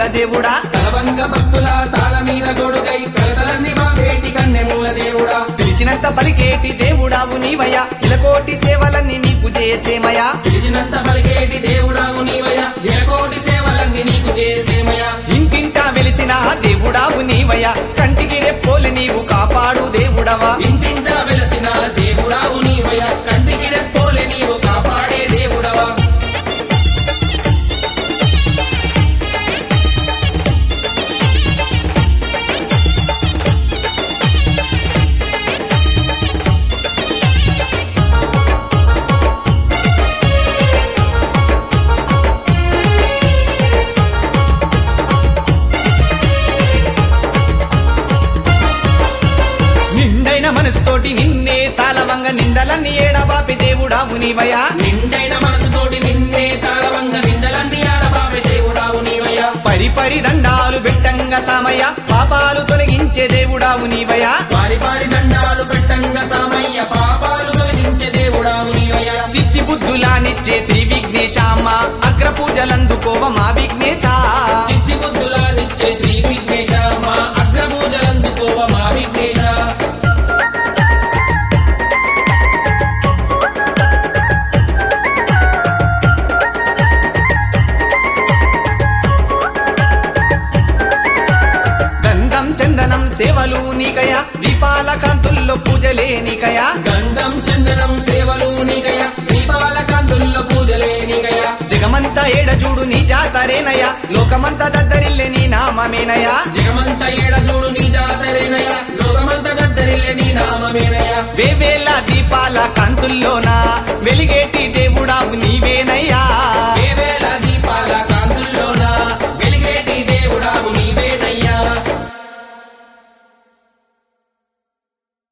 దేవుడా తలవంక భక్తుల తాళ మీద గొడుగై ప్రజలన్నీ బాబేటి కన్నెమూల దేవుడా పిలిచినంత పలికేటి దేవుడావు నీవయ్యా ఇలకోటి సేవలన్నీ నీకు చేసేమయా పిలిచినంత పలికేటి దేవుడావు నీవయ్యా ఎరకోటి సేవలన్నీ నీకు చేసేమయ్యా ఇంటింటా వెలిసిన దేవుడావు నీవయ్యా కంటికి రెప్పోలు నీవు కాపాడు దేవుడవా ఇంటింటా వెలసిన దేవుడావు నీవయ్యా కంటికి రెప్పోలే నీవు కాపాడే దేవుడవా నిండైన మనసుతోటి నిన్నే తాళవంగ నిందలన్నీ ఏడబాపి దేవుడావు నీవయ్యా నిండైన మనసుతోటి నిన్నే తాళవంగ నిందలన్నీ ఆడబాబే దేవుడావు నీవయ్యా పరి పరి దండాలు పెట్టంగ సామయ్య పాపాలు తొలగించే దేవుడావు నీవయ్యా వారి వారి దండాలు పెట్టంగా సామయ్య పాపాలు తొలగించే దేవుడావు నీవయ్యా సిద్ధి బుద్ధులానిచ్చే శ్రీ విఘ్నేశామ అగ్ర పూజలందుకోవ మా విఘ్నేశ సిద్ధి బుద్ధులానిచ్చే శ్రీ విఘ్నేశ మా అగ్రపూజలందుకోవ మా విఘ్నేశ గంధం చందనం సేవలు నీకయ దీపాల కాంతుల్లో పూజలే నీకయ గంధం చందనం సేవలు నీకయ దీపాల కాంతుల్లో పూజలే నీకయ జగమంతా ఏడజూడు నీ జాతరేనయ లోకమంతా దద్దరిల్లే నీ నామమేనయ జగమంత ఏడ చూడు నీ జాతరేనయ లోకమంత